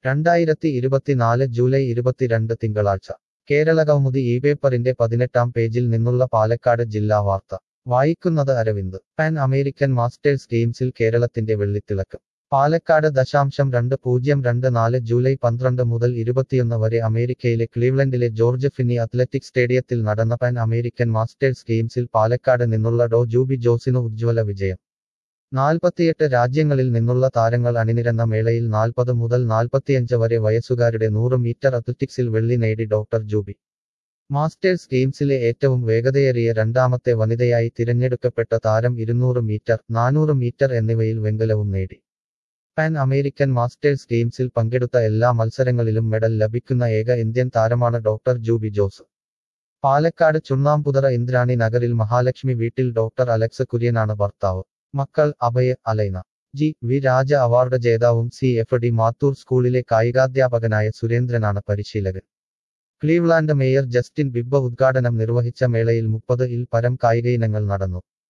രണ്ടായിരത്തി ഇരുപത്തിനാല് ജൂലൈ ഇരുപത്തിരണ്ട് തിങ്കളാഴ്ച കേരളകൗമുദി ഈ പേപ്പറിന്റെ പതിനെട്ടാം പേജിൽ നിന്നുള്ള പാലക്കാട് ജില്ലാ വാർത്ത വായിക്കുന്നത് അരവിന്ദ് പാൻ അമേരിക്കൻ മാസ്റ്റേഴ്സ് ഗെയിംസിൽ കേരളത്തിന്റെ വെള്ളിത്തിളക്കം പാലക്കാട് ദശാംശം രണ്ട് പൂജ്യം രണ്ട് നാല് ജൂലൈ പന്ത്രണ്ട് മുതൽ ഇരുപത്തിയൊന്ന് വരെ അമേരിക്കയിലെ ക്ലീവ്ലൻഡിലെ ജോർജ് ഫിന്നി അത്ലറ്റിക് സ്റ്റേഡിയത്തിൽ നടന്ന പാൻ അമേരിക്കൻ മാസ്റ്റേഴ്സ് ഗെയിംസിൽ പാലക്കാട് നിന്നുള്ള ഡോ ജൂബി ജോസിന് ഉജ്ജ്വല വിജയം നാൽപ്പത്തിയെട്ട് രാജ്യങ്ങളിൽ നിന്നുള്ള താരങ്ങൾ അണിനിരന്ന മേളയിൽ നാൽപ്പത് മുതൽ നാൽപ്പത്തിയഞ്ച് വരെ വയസ്സുകാരുടെ നൂറ് മീറ്റർ അത്ലറ്റിക്സിൽ വെള്ളി നേടി ഡോക്ടർ ജൂബി മാസ്റ്റേഴ്സ് ഗെയിംസിലെ ഏറ്റവും വേഗതയേറിയ രണ്ടാമത്തെ വനിതയായി തിരഞ്ഞെടുക്കപ്പെട്ട താരം ഇരുന്നൂറ് മീറ്റർ നാനൂറ് മീറ്റർ എന്നിവയിൽ വെങ്കലവും നേടി പാൻ അമേരിക്കൻ മാസ്റ്റേഴ്സ് ഗെയിംസിൽ പങ്കെടുത്ത എല്ലാ മത്സരങ്ങളിലും മെഡൽ ലഭിക്കുന്ന ഏക ഇന്ത്യൻ താരമാണ് ഡോക്ടർ ജൂബി ജോസ് പാലക്കാട് ചുണ്ണാമ്പുതറ ഇന്ദ്രാണി നഗറിൽ മഹാലക്ഷ്മി വീട്ടിൽ ഡോക്ടർ അലക്സ് കുര്യനാണ് ഭർത്താവ് മക്കൾ Abhaya Alaina G V Raja award ജേതാവും സി എഫ് ഡി മാത്തൂർ സ്കൂളിലെ കായികാധ്യാപകനായ സുരേന്ദ്രനാണ് പരിശീലകൻ ക്ലീവ്ലാൻഡ് മേയർ ജസ്റ്റിൻ ബിബ്ബ ഉദ്ഘാടനം നിർവഹിച്ച മേളയിൽ മുപ്പത് ഇൽ പരം കായിക ഇനങ്ങൾ നടന്നു